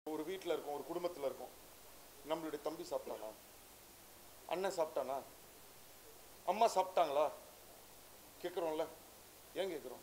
ஒரு வீட்டில் இருக்கோம் ஒரு குடும்பத்தில் இருக்கோம் நம்மளுடைய தம்பி சாப்பிட்டானா அண்ணன் சாப்பிட்டானா அம்மா சாப்பிட்டாங்களா கேட்குறோம்ல ஏன் கேட்குறோம்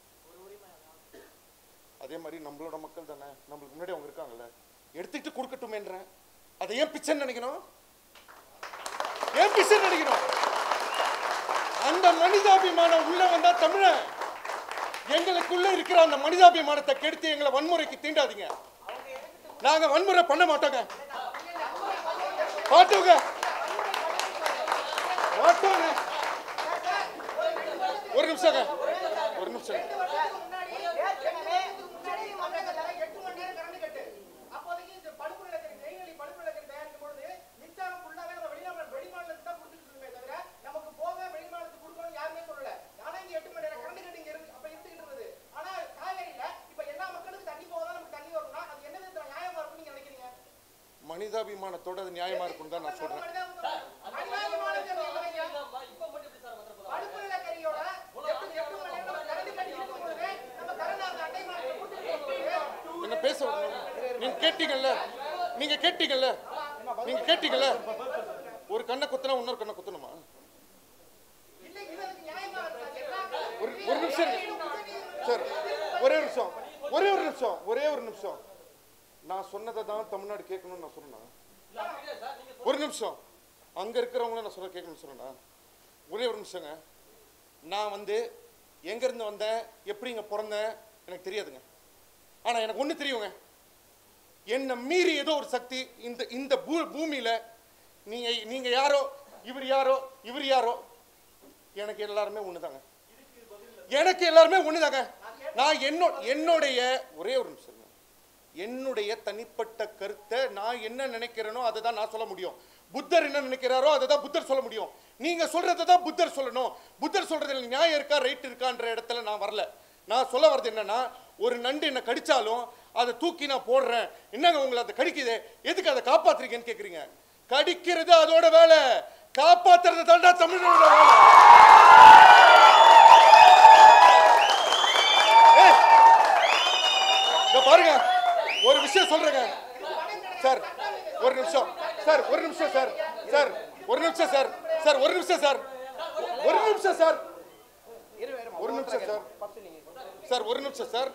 அதே மாதிரி நம்மளோட மக்கள் தானே நம்மளுக்கு முன்னாடி அவங்க இருக்காங்கல்ல எடுத்துக்கிட்டு கொடுக்கட்டுமேன்றேன் அதை ஏன் பிச்சைன்னு நினைக்கணும் ஏன் பிச்சைன்னு நினைக்கணும் அந்த மனிதாபிமானம் உள்ள வந்தா தமிழன் எங்களுக்குள்ள இருக்கிற அந்த மனிதாபிமானத்தை கெடுத்து எங்களை வன்முறைக்கு தீண்டாதீங்க நாங்க வன்முறை பண்ண மாட்டோங்க மாட்டோங்க மாட்டோங்க ஒரு நிமிஷங்க ஒரு நிமிஷம் ஏற்கனவே உச்சநீதிமன்றத்துல எட்டு மணி நேரம் கரண்ட் கட்டு. அப்போதைக்கு இந்த பழுப்பு நிலக்கரி, நெய்வேலி பழுப்பு நிலக்கரி தயாரிக்கும் பொழுது மின்சாரம் full-ஆவே நம்ம வெளிநாடு- வெளிமாநிலத்துக்கு தான் கொடுத்துட்டு இருக்கோமே தவிர, நமக்கு போக வெளிமாநிலத்துக்கு கொடுக்கணும்னு யாருமே சொல்லல. ஆனா இங்க எட்டு மணி நேரம் current cut இங்க இருந்து- அப்ப இருந்துகிட்டு இருந்தது. ஆனா காவேரியில இப்ப எல்லா மக்களுக்கும் தண்ணி போகதான் நமக்கு தண்ணி வரும்னா, அது என்ன விதத்துல நியாயமா இருக்கும்னு நீங்க நினைக்கிறீங்க? மனிதாபிமானத்தோட அது நியாயமா இருக்கும்னு தான் நான் சொல்றேன் மனிதாபிமானத்தை நினைக்கிறீங்க? பழுப்பு நிலக்கரியோட எட்டு எட்டு மணி நேரம் நம்ம current cut இருக்கும் பொழுதே, நம்ம current அந்த அட்டை மாநிலத்துக்கு கொடுத்துட்டு இருக்கும்போது, என்ன பேச விடணும். நீங்க கேட்டீங்கல்ல நீங்க கேட்டீங்கல்ல நீங்க கேட்டீங்கல்ல ஒரு கண்ணை குத்துனா இன்னொரு கண்ணை குத்தணுமா இல்ல இது அதுக்கு நியாயமா இருக்காது. எல்லா ஒரு ஒரு நிமிஷம் இருங்க. சார் ஒரே ஒரு நிமிஷம் ஒரே ஒரு நிமிஷம் ஒரே ஒரு நிமிஷம் நான் சொன்னதை தான் தமிழ்நாடு கேட்கணும்னு நான் சொன்னேன் ஒரு நிமிஷம் அங்க இருக்கிறவங்கள நான் சொல்ல கேட்கணும்னு சொன்னேனா ஒரே ஒரு நிமிஷங்க நான் வந்து எங்க இருந்து வந்தேன் எப்படி இங்க பிறந்தேன் எனக்கு தெரியாதுங்க ஆனா எனக்கு ஒண்ணு தெரியுங்க என்னை மீறி ஏதோ ஒரு சக்தி இந்த இந்த பூ பூமியில நீங்க நீங்க யாரோ இவர் யாரோ இவர் யாரோ எனக்கு எல்லாருமே ஒண்ணுதாங்க எனக்கு எல்லாருமே ஒண்ணுதாங்க நான் என்னோ என்னுடைய ஒரே ஒரு நிமிஷம் இருங்க. என்னுடைய தனிப்பட்ட கருத்தை நான் என்ன நினைக்கிறேனோ அதை தான் நான் சொல்ல முடியும் புத்தர் என்ன நினைக்கிறாரோ அதை தான் புத்தர் சொல்ல முடியும் நீங்க சொல்றதை தான் புத்தர் சொல்லணும் புத்தர் சொல்றதுல நியாயம் இருக்கா ரைட் இருக்கான்ற இடத்துல நான் வரல நான் சொல்ல வர்றது என்னன்னா ஒரு நண்டு என்ன கடிச்சாலும் அதை தூக்கி நான் போடுறேன் என்னங்க உங்களை அதை கடிக்குது எதுக்கு அதை காப்பாத்துறீங்கன்னு கேக்குறீங்க கடிக்கிறது அதோட வேலை காப்பாத்துறது தாண்டா தமிழனோட வேலை ஏய், இங்க பாருங்க ஒரு விஷயம் சொல்றேங்க சார் ஒரு நிமிஷம் சார் ஒரு நிமிஷம் சார் சார் ஒரு நிமிஷம் சார் சார் ஒரு நிமிஷம் சார் ஒரு நிமிஷம் சார் ஒரு நிமிஷம் சார் சார் ஒரு நிமிஷம் சார்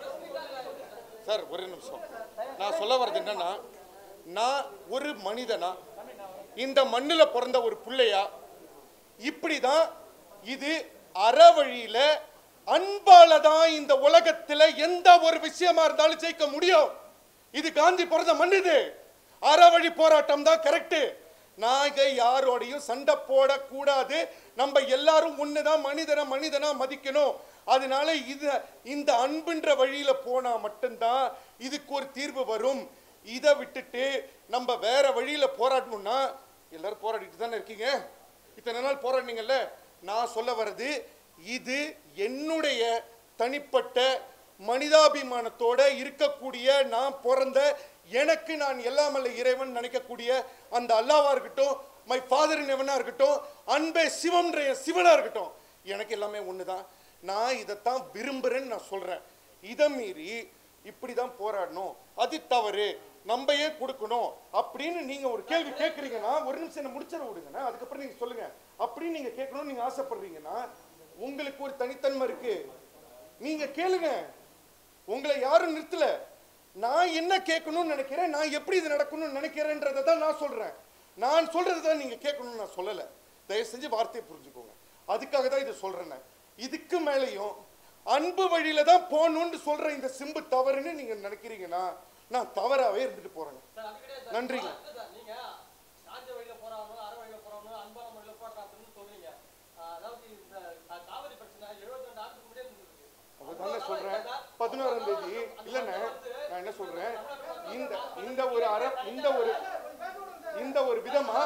சார் ஒரு நிமிஷம் நான் சொல்ல வர்றது என்னன்னா நான் ஒரு மனிதனா இந்த மண்ணுல பிறந்த ஒரு புள்ளையா இப்படிதான் இது அறவழியில அன்பால தான் இந்த உலகத்துல எந்த ஒரு விஷயமா இருந்தாலும் ஜெயிக்க முடியும் இது காந்தி பிறந்த மண் இது அறவழி போராட்டம் தான் கரெக்ட் நாங்க யாரோடையும் சண்டை போடக்கூடாது நம்ம எல்லாரும் ஒண்ணுதான் மனிதனை மனிதனா மதிக்கணும் அதனால இது இந்த அன்புன்ற வழியில போனா மட்டும்தான் இதுக்கு ஒரு தீர்வு வரும் இதை விட்டுட்டு நம்ம வேற வழியில போராடணும்னா எல்லாரும் போராடிட்டு தானே இருக்கீங்க இத்தனை நாள் போராடினீங்கல்ல நான் சொல்ல வர்றது இது என்னுடைய தனிப்பட்ட மனிதாபிமானத்தோட இருக்கக்கூடிய நான் பிறந்த எனக்கு நான் எல்லாமல்ல இறைவன் நினைக்கக்கூடிய அந்த அல்லாவா இருக்கட்டும் மை ஃபாதர் எவனா இருக்கட்டும் அன்பே சிவம்ன்ற என் சிவனா இருக்கட்டும் எனக்கு எல்லாமே ஒண்ணுதான் நான் இதைத்தான் விரும்புறேன்னு நான் சொல்றேன் இதை மீறி இப்படிதான் போராடணும் அது தவறு நம்ம ஏன் கொடுக்கணும் அப்படின்னு நீங்க ஒரு கேள்வி கேட்குறீங்கன்னா ஒரு நிமிஷம் என்ன முடிச்சிட விடுங்கண்ணா அதுக்கப்புறம் நீங்க சொல்லுங்க அப்படின்னு நீங்க கேட்கணும்னு நீங்க ஆசைப்படுறீங்கன்னா உங்களுக்கு ஒரு தனித்தன்மை இருக்கு நீங்க கேளுங்க உங்களை யாரும் நிறுத்தல நான் என்ன கேட்கணும்னு நினைக்கிறேன் நான் எப்படி இது நடக்கணும்னு நினைக்கிறேன்றதை தான் நான் சொல்றேன் நான் சொல்றது தான் நீங்க கேட்கணும்னு நான் சொல்லல தயவு செஞ்சு வார்த்தையை புரிஞ்சுக்கோங்க அதுக்காக தான் இதை சொல்றேன் நான். இதுக்கு மேலேயும் அன்பு வழியில தான் போகணும்னு சொல்ற இந்த சிம்பு தவறுன்னு நீங்க நினைக்கிறீங்கன்னா நான் தவறாவே இருந்துட்டு போறேங்க நன்றிங்க நீங்க சாஞ்ச வழியில போறாங்க அற வழியில போறாங்க அன்பான முறையில போடுறாங்கன்னு சொல்றீங்க ஆஹ் அதாவது இந்த கா- காவிரி பிரச்சனை 72 ஆண்டுக்கு முன்னாடியே இருந்திருக்கு அதுதானே சொல்றேன் பதினோராம் தேதி இல்லைண்ணே நான் என்ன சொல்றேன் இந்த இந்த ஒரு அற இந்த ஒரு இந்த ஒரு விதமா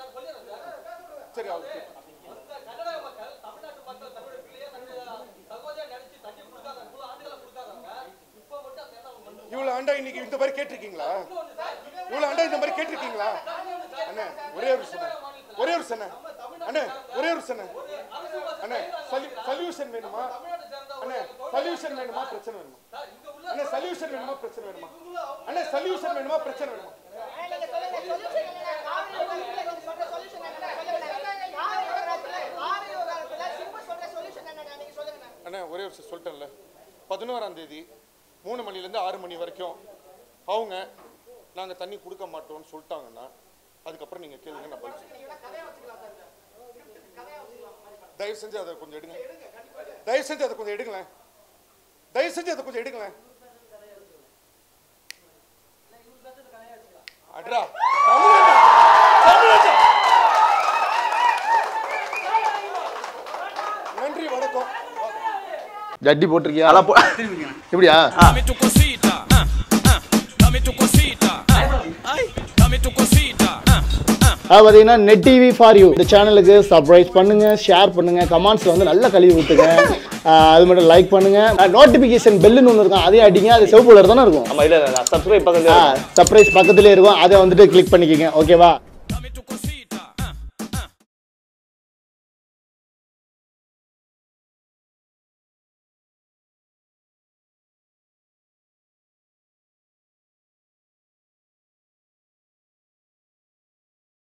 சரி ஓகே அந்த கர்நாடக மக்கள் தமிழ்நாட்டு மக்கள் தன்னுடைய பிள்ளைய தன்னுடைய சகோதரியா நினைச்சு தண்ணி கொடுக்காத இவ்வளவு ஆண்டுகளை கொடுக்காதவங்க இப்ப மட்டும் அந்த எண்ணம் அவங்க வந்து இவ்வளவு ஆண்டா இன்னைக்கு இந்த மாதிரி கேட்டிருக்கீங்களா இவ்வளவு ஆண்டா இந்த மாதிரி கேட்டிருக்கீங்களா அண்ணே ஒரே ஒரு சொன்ன ஒரே ஒரு சொன்ன அண்ணே ஒரே ஒரு சொன்ன அண்ணே சொல்யூஷன் வேணுமா தமிழ்நாட்டை சேர்ந்த அண்ணே சொல்யூஷன் வேணுமா பிரச்சனை வேணுமா சார் இங்க உள்ள அண்ணே சொல்யூஷன் வேணுமா பிரச்சனை வேணுமா அண்ணே சொல்யூஷன் வேணுமா பிரச்சனை வேணுமா நீங்க சொல்லுங்க சொல்யூஷன் என்ன காவிரி விவகாரத்துல நீங்க சொல்ற சொல்யூஷன் என்ன சொல்லுங்க காவிரி விவகாரத்துல காவிரி விவகாரத்துல சிம்பு சொல்ற சொல்யூஷன் என்ன நீங்க சொல்லுங்க அண்ணே ஒரே ஒரு விஷயம் சொல்லிட்டேன்ல பதினோராம் தேதி மூணு மணிலேருந்து ஆறு மணி வரைக்கும் அவங்க நாங்கள் தண்ணி கொடுக்க மாட்டோம்னு சொல்லிட்டாங்கன்னா அதுக்கப்புறம் நீங்கள் கேளுங்க நான் பதில் சொல்றேன். தயவு செஞ்சு அதை கொஞ்சம் எடுங்க தயவு செஞ்சு அதை கொஞ்சம் எடுங்களேன் தயவு செஞ்சு அதை கொஞ்சம் எடுங்களேன் அட்ரா தமிழன் நன்றி வணக்கம் ஜட்டி போட்டிருக்கியா அதான் போ இப்படியா Dame tu cosita, ah, ah, dame tu cosita, ah, ay, dame tu cosita, ah, ah. அது பார்த்தீங்கன்னா நெட் டிவி ஃபார் யூ இந்த சேனலுக்கு சப்ஸ்கிரைப் பண்ணுங்க ஷேர் பண்ணுங்க கமெண்ட்ஸ்ல வந்து நல்ல கழுவி ஊத்துங்க ஆஹ் அது மட்டும் லைக் பண்ணுங்க நோட்டிபிகேஷன் பெல்லுன்னு ஒன்று இருக்கும் அதையும் அடிங்க அது சிவப்பு கலர் தானே இருக்கும் ஆமா இல்ல இல்ல சப்ஸ்கிரைப் பக்கத்துல சர்ப்ரைஸ் பக்கத்துலேயே இருக்கும் அதை வந்துட்டு கிளிக் பண்ணிக்கோங்க ஓகேவா